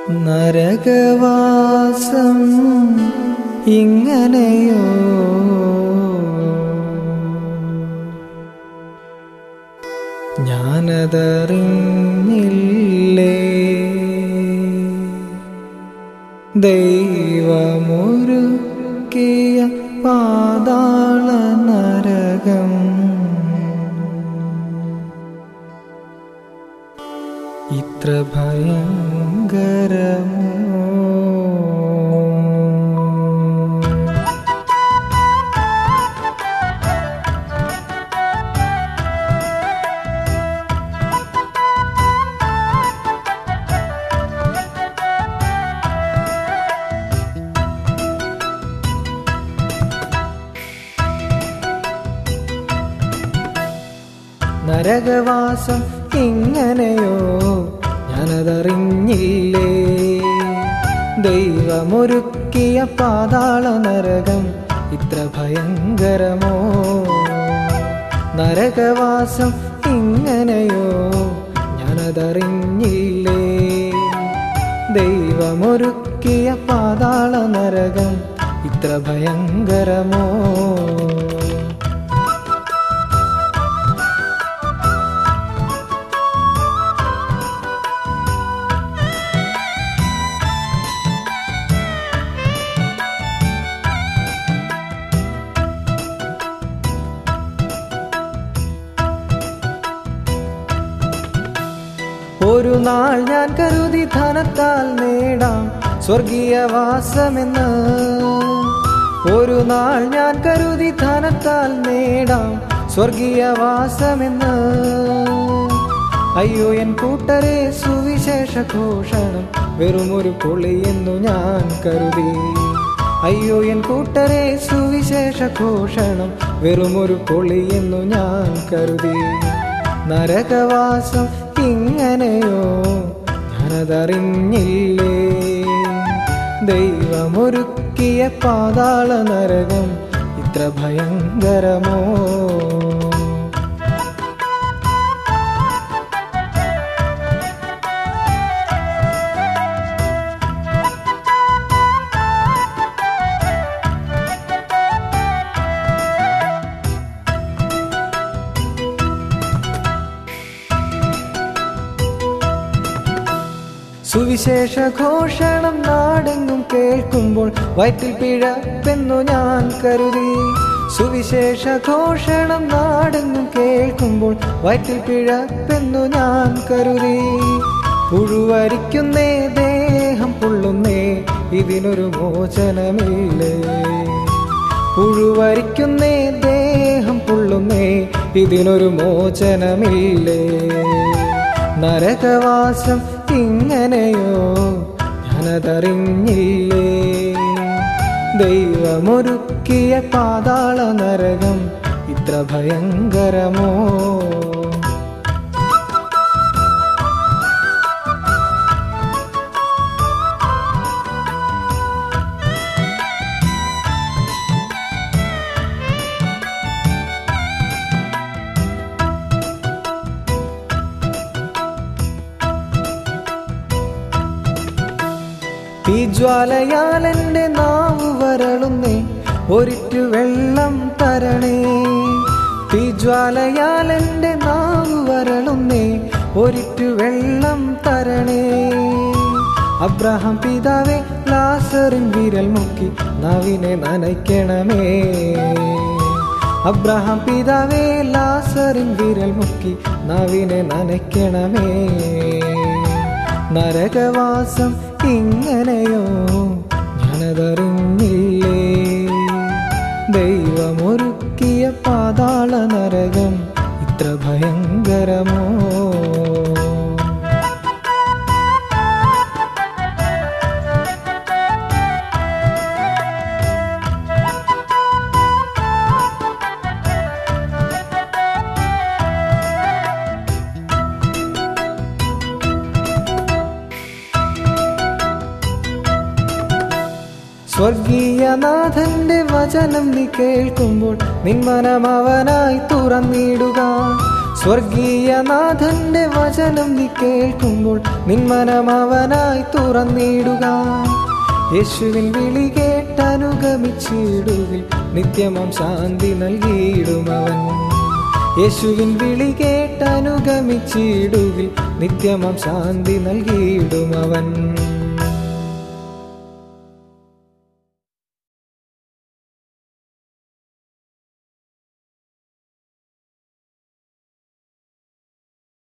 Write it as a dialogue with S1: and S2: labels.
S1: നരകവാസം ഇങ്ങനെയോ ഞാനതറിഞ്ഞില്ലേ ദൈവമൊരുക്കിയ പാതാള നരകം ഇത്ര ഭയങ്കരമോ നരകവാസം ഇങ്ങനെയോ ഞാനതറിഞ്ഞില്ലേ ദൈവമൊരുക്കിയ പാതാള നരകം ഇത്ര ഭയങ്കരമോ നരകവാസം ഇങ്ങനെയോ ഞാനതറിഞ്ഞില്ലേ ദൈവമൊരുക്കിയ പാതാള നരകം ഇത്ര ഭയങ്കരമോ ഒരു നാൾ ഞാൻ കരുതി ധനത്താൽ നേടാം സ്വർഗീയവാസമെന്ന് ഒരു നാൾ ഞാൻ കരുതി ധനത്താൽ നേടാം സ്വർഗീയവാസമെന്ന് അയ്യോ എൻ കൂട്ടരെ സുവിശേഷ ഘോഷണം വെറുമൊരു പൊളിയെന്നു ഞാൻ കരുതി അയ്യോ എൻ കൂട്ടരെ സുവിശേഷ ഘോഷണം വെറുമൊരു പൊളിയെന്നു ഞാൻ കരുതി നരകവാസം ഇങ്ങനെയോ ഞാനതറിഞ്ഞില്ലേ ദൈവമൊരുക്കിയ പാതാള നരകം ഇത്ര ഭയങ്കരമോ സുവിശേഷ ഘോഷണം നാടെങ്ങും കേൾക്കുമ്പോൾ വയറ്റിൽ പിഴപ്പെന്നു ഞാൻ കരുതി സുവിശേഷ ഘോഷണം നാടെങ്ങും കേൾക്കുമ്പോൾ വയറ്റിൽ പിഴപ്പെന്നു ഞാൻ കരുതി പുഴുവരിക്കുന്നേ ദേഹം പൊള്ളുന്നേ ഇതിനൊരു മോചനമില്ലേ പുഴുവരിക്കുന്നേ ദേഹം പൊള്ളുന്നേ ഇതിനൊരു മോചനമില്ലേ നരകവാസം ഇങ്ങനെയോ ഞാനതറിഞ്ഞില്ലേ ദൈവമൊരുക്കിയ പാതാള നരകം ഇത്ര ഭയങ്കരമോ തീജ്വാലയാൽ എന്റെ നാവ് വരളുന്നേ ഒരിറ്റു വെള്ളം തരണേ തീജ്വാലയാൽ എന്റെ നാവ് വരളുന്നേ ഒരിറ്റു വെള്ളം തരണേ അബ്രഹാം പിതാവേ ലാസറിൻ വിരൽ മുക്കി നാവിനെ നനയ്ക്കണമേ അബ്രഹാം പിതാവേ ലാസറിൻ വിരൽ മുക്കി നാവിനെ നനയ്ക്കണമേ നരകവാസം ഇങ്ങനെയോ ഞാനതറിഞ്ഞില്ലേ ദൈവമൊരുക്കിയ പാതാള നരകം ഇത്ര ഭയങ്കരമോ സ്വർഗീയനാഥന്റെ വചനം നീ കേൾക്കുമ്പോൾ നിൻ മനം അവനായി തുറന്നിടുക സ്വർഗീയനാഥന്റെ വചനം നീ കേൾക്കുമ്പോൾ നിന്മനം അവനായി തുറന്നിടുക യേശുവിൻ വിളി കേട്ടനുഗമിച്ചിടുകിൽ നിത്യമം ശാന്തി നൽകിയിടുമവൻ യേശുവിൻ വിളി കേട്ടനുഗമിച്ചിടുകിൽ നിത്യമം ശാന്തി നൽകിയിടുമവൻ